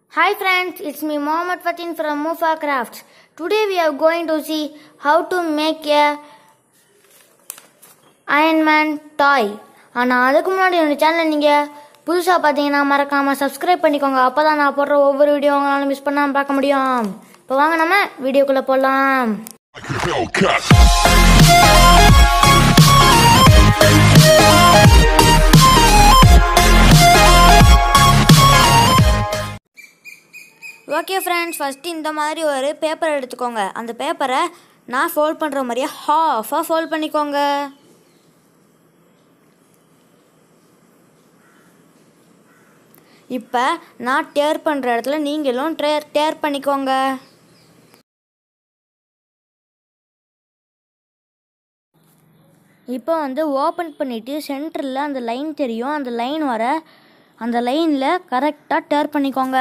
Hi friends, it's me Mohammed Fatin from Mufa Crafts. Today we are going to see how to make a Iron Man toy. ஆனால் அதுக்கு முன்னாடி என்னோட சேனலை நீங்கள் புதுசாக பார்த்தீங்கன்னா மறக்காமல் சப்ஸ்கிரைப் பண்ணிக்கோங்க அப்போ தான் நான் போடுற ஒவ்வொரு வீடியோ உங்களால் மிஸ் பண்ணாமல் பார்க்க முடியும் இப்போ வாங்க நம்ம வீடியோக்குள்ளே போகலாம் like a Hellcat. Okay friends first இந்த மாதிரி ஒரு பேப்பர் எடுத்துக்கோங்க அந்த பேப்பரை நான் ஃபோல்ட் பண்ணுற மாதிரியே ஹாஃபாக ஃபோல்ட் பண்ணிக்கோங்க இப்போ நான் டேர் பண்ணுற இடத்துல நீங்களும் டேர் டேர் பண்ணிக்கோங்க இப்போ வந்து ஓப்பன் பண்ணிவிட்டு சென்டரில் அந்த லைன் தெரியும் அந்த லைன் வர அந்த லைனில் கரெக்டாக டேர் பண்ணிக்கோங்க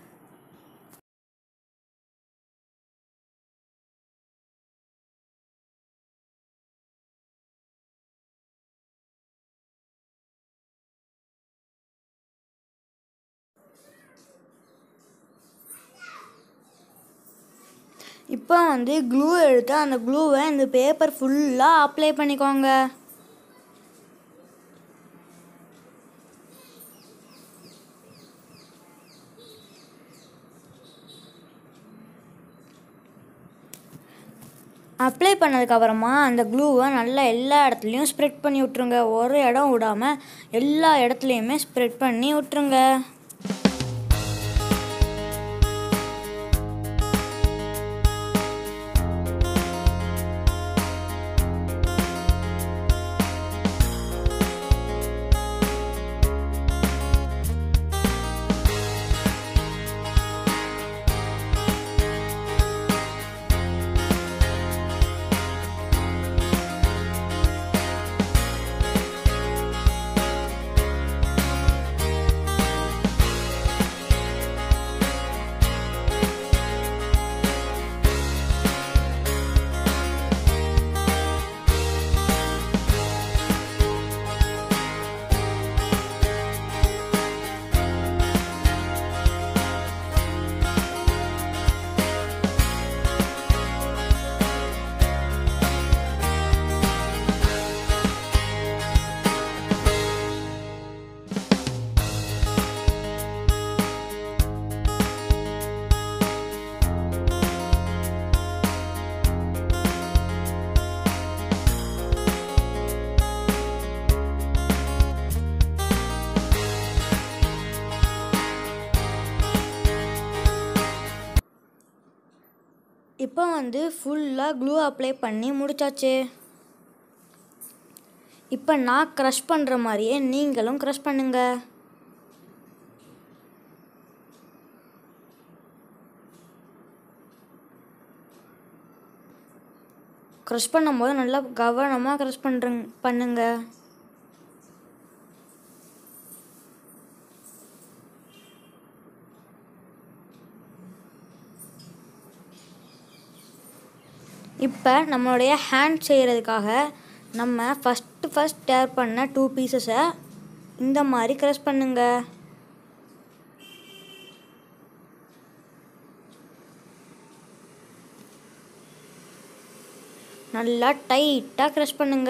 இப்போ வந்து க்ளூ எடுத்து அந்த க்ளூவை இந்த பேப்பர் ஃபுல்லாக அப்ளை பண்ணிக்கோங்க அப்ளை பண்ணதுக்கப்புறமா அந்த க்ளூவை நல்லா எல்லா இடத்துலையும் ஸ்ப்ரெட் பண்ணி விட்ருங்க ஒரு இடம் விடாமல் எல்லா இடத்துலையுமே ஸ்ப்ரெட் பண்ணி விட்ருங்க இப்போ வந்து ஃபுல்லாக க்ளூ அப்ளை பண்ணி முடிச்சாச்சு இப்போ நான் க்ரஷ் பண்ணுற மாதிரியே நீங்களும் க்ரஷ் பண்ணுங்க க்ரஷ் பண்ணும்போது நல்லா கவனமாக க்ரஷ் பண்ணுறங்க பண்ணுங்க இப்போ நம்மளுடைய ஹேண்ட் செய்கிறதுக்காக நம்ம ஃபஸ்ட்டு ஃபஸ்ட் டேர் பண்ண டூ பீசஸை இந்த மாதிரி க்ரஷ் பண்ணுங்க நல்லா டைட்டாக க்ரஷ் பண்ணுங்க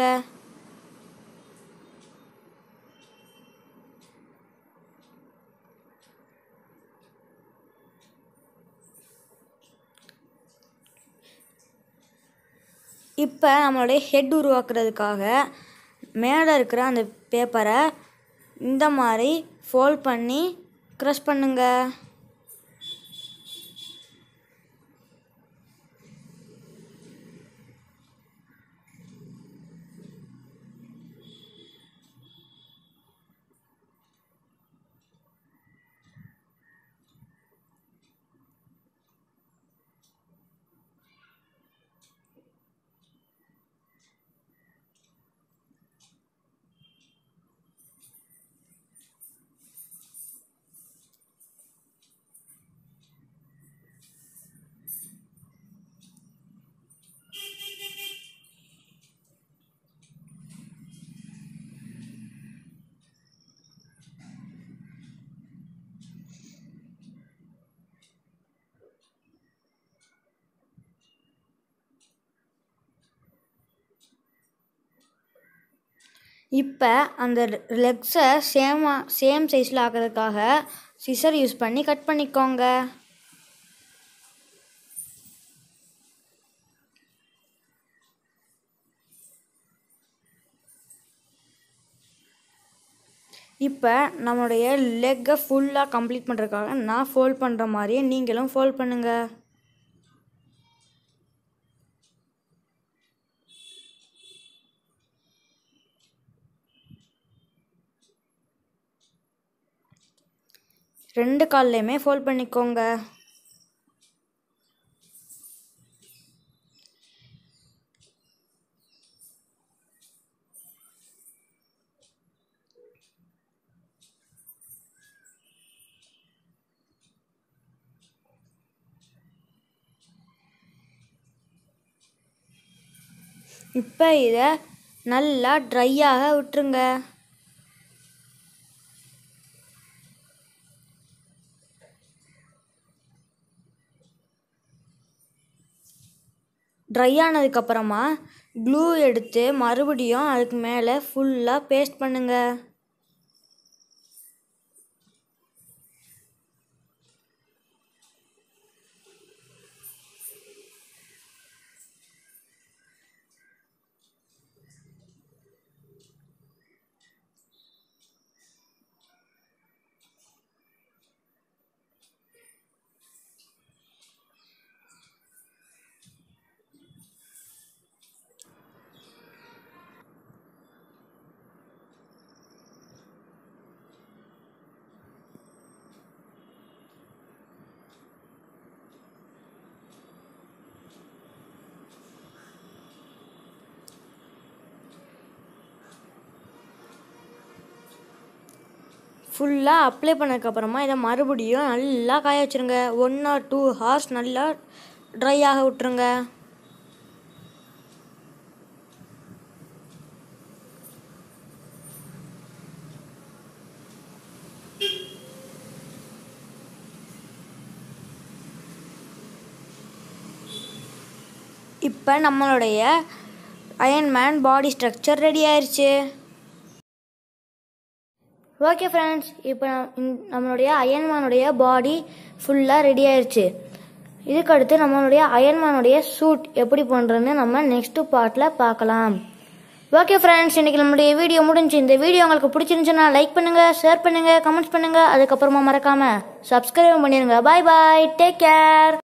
இப்போ நம்மளுடைய ஹெட் உருவாக்குறதுக்காக மேலே இருக்கிற அந்த பேப்பரை இந்த மாதிரி ஃபோல்ட் பண்ணி க்ரஷ் பண்ணுங்க இப்போ அந்த லெக்ஸை சேமாக சேம் சைஸில் ஆக்கிறதுக்காக சிசர் யூஸ் பண்ணி கட் பண்ணிக்கோங்க இப்போ நம்மளுடைய லெக்கை ஃபுல்லாக கம்ப்ளீட் பண்ணுறதுக்காக நான் ஃபோல்ட் பண்ணுற மாதிரியே நீங்களும் ஃபோல்ட் பண்ணுங்கள் ரெண்டு கால்லையுமே ஃபோல்ட் பண்ணிக்கோங்க இப்போ இதை நல்லா ட்ரையாக விட்டுருங்க ட்ரை ஆனதுக்கப்புறமா க்ளூ எடுத்து மறுபடியும் அதுக்கு மேலே ஃபுல்லாக பேஸ்ட் பண்ணுங்க ஃபுல்லாக அப்ளை பண்ணதுக்கப்புறமா இதை மறுபடியும் நல்லா காய வச்சுருங்க ஒன் ஆர் டூ ஹார்ஸ் நல்லா ட்ரை ஆக விட்டுருங்க இப்போ நம்மளுடைய அயன்மேன் பாடி ஸ்ட்ரக்சர் ரெடி ஆயிருச்சு ஓகே ஃப்ரெண்ட்ஸ் இப்போ நம்மளுடைய அயன்மேனுடைய பாடி ஃபுல்லாக ரெடி ஆயிருச்சு இதுக்கடுத்து நம்மளுடைய அயன்மேனுடைய சூட் எப்படி பண்ணுறதுன்னு நம்ம நெக்ஸ்ட் பார்ட்டில் பார்க்கலாம் ஓகே ஃப்ரெண்ட்ஸ் இன்னைக்கு நம்மளுடைய வீடியோ முடிஞ்சு இந்த வீடியோ உங்களுக்கு பிடிச்சிருந்துச்சுன்னா லைக் பண்ணுங்க ஷேர் பண்ணுங்க கமெண்ட்ஸ் பண்ணுங்க அதுக்கப்புறமா மறக்காம சப்ஸ்கிரைப் பண்ணிருங்க பாய் பாய் டேக் கேர்